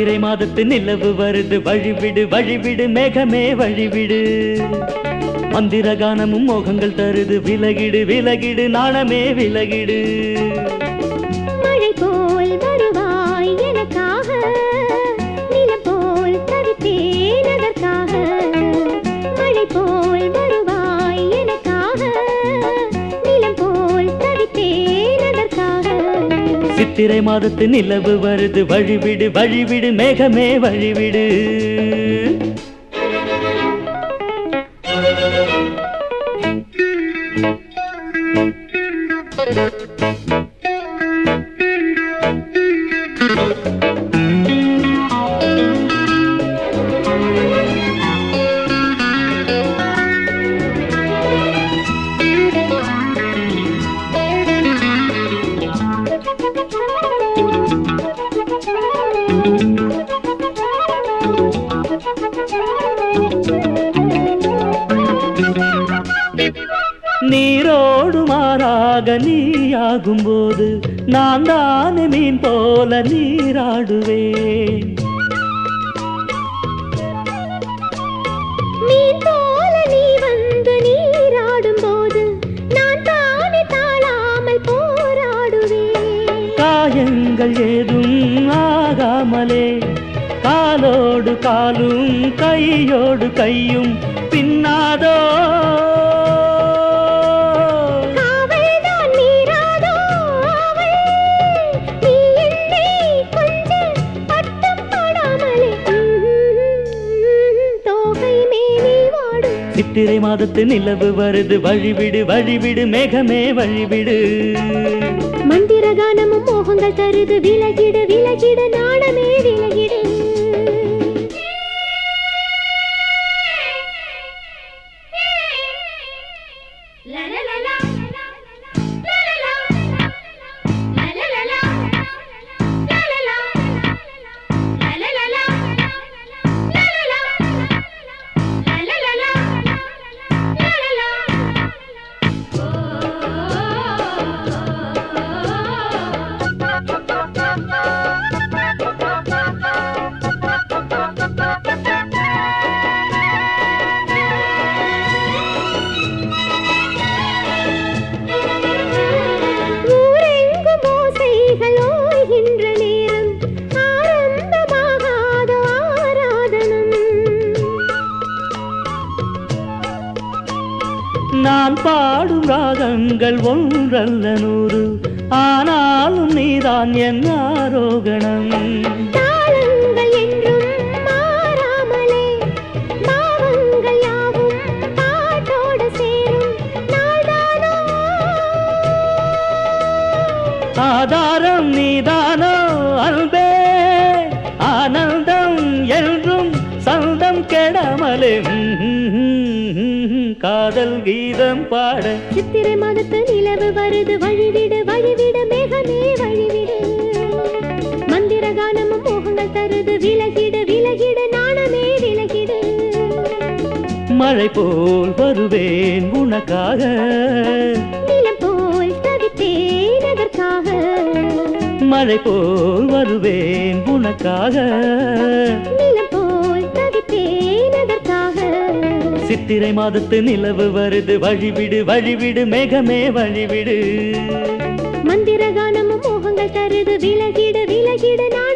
சித்திரை மாதத்து நிலவு வருது வழிவிடு வழிவிடு மேகமே வழிவிடு மந்திர கானமும் மோகங்கள் தருது விலகிடு விலகிடு நாணமே விலகிடு மழை போல் வருவாய் எனக்காக நிலம் போல் தவித்தேன் அதற்காக மழை போல் வருவாய் எனக்காக நிலம் போல் தவித்தேன் அதற்காக சித்திரை மாதத்து நிலவு வருது வழிவிடு வழிவிடு மேகமே வழிவிடு நீரோடு மாறாக நீயாகும் போது நான் தானே மீன் போல நீராடுவேன் மீன் போல நீ வந்து நீராடும் போது நான் தானே தாழாமல் போராடுவேன் காயங்கள் ஏதும் ஆகாமலே காலோடு காலும் கையோடு கையும் பின்னாதோ காவல்தான் மீறாதோ அவள் நீ என்னை கொஞ்சம் பட்டம் படாமலே தோகை மேலே வாடும் சித்திரை மாதத்து நிலவு வருது வழிவிடு வழிவிடு மேகமே வழிவிடு மந்திர கானமும் மோகங்கள் தருது விலகிடு விலகிடு நாணமே விலகிடு ஊரெங்கும் ஓசைகள் ஓய்கின்ற நேரம் ஆரம்பமாகாத ஆராதனம் நான் பாடும் ராகங்கள் ஒன்றல்ல நூறு ஆனாலும் நீதான் என் ஆரோகணம் தாளங்கள் என்றும் மாறாமலே பாவங்கள் யாவும் பாட்டோடு சேரும் நாள்தானோ ஆதாரம் நீதானோ அன்பே ஆனந்தம் என்றும் சந்தம் கெடாமலே காதல் கீதம் பாட சித்திரை மாதத்து நிலவு வருது வழிவிடு வழிவிடு மேகமே வழிவிடு மந்திர கானமும் மோகங்கள் தருது விலகிடு விலகிடு நாணமே விலகிடு மழை போல் வருவேன் உனக்காக நிலம் போல் தவித்தேன் அதற்காக மழை போல் வருவேன் உனக்காக நிலம் போல் தவித்தேன் அதற்காக சித்திரை மாதத்து நிலவு வருது வழிவிடு வழிவிடு மேகமே வழிவிடு மந்திர கானமும் மோகங்கள் தருது விலகிடு விலகிடு நான்